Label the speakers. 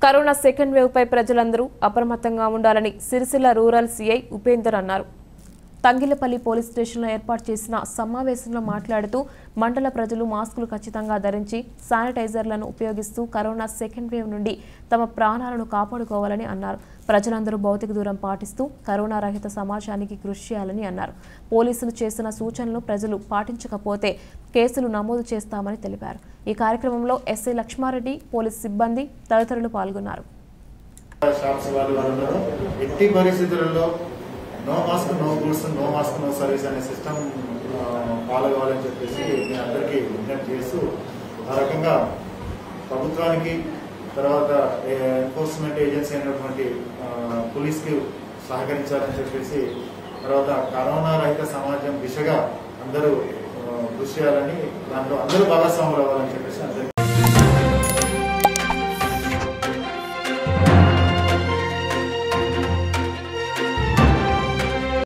Speaker 1: corona second wave పై ప్రజలందరూ అప్రమత్తంగా ఉండాలని సిరిసిల్ల రూరల్ సీఐ ఉపేందర్ అన్నారు తంగిలపల్లి పోలీస్ స్టేషన్లో ఏర్పాటు చేసిన సమావేశంలో మాట్లాడుతూ మండల ప్రజలు మాస్కులు ఖచ్చితంగా ధరించి శానిటైజర్లను ఉపయోగిస్తూ కరోనా సెకండ్ వేవ్ నుండి తమ ప్రాణాలను కాపాడుకోవాలని అన్నారు ప్రజలందరూ భౌతిక దూరం పాటిస్తూ కరోనా రహిత సమాజానికి కృషి చేయాలని అన్నారు పోలీసులు చేసిన సూచనలు ప్రజలు పాటించకపోతే కేసులు నమోదు చేస్తామని తెలిపారు ఈ కార్యక్రమంలో ఎస్ఐ లక్ష్మారెడ్డి పోలీస్ సిబ్బంది తదితరులు పాల్గొన్నారు
Speaker 2: షాప్స్ వాళ్ళు అందరూ ఎట్టి పరిస్థితులలో no mask no goods no mask no service అనే సిస్టమ్ ఫాలో కావాలని చెప్పేసి నేను అందరికీ విజ్ఞప్తి చేస్తూ ఆ రకంగా ప్రభుత్వానికి తర్వాత ఎన్ఫోర్స్మెంట్ ఏజెన్సీ అయినటువంటి ఆ, పోలీస్కి సహకరించాలని చెప్పేసి తర్వాత కరోనా రహిత సమాజం దిశగా అందరూ ఆ, కృషి చేయాలని దాంట్లో అందరూ భాగస్వాములు అవ్వాలని చెప్పేసి అందరికీ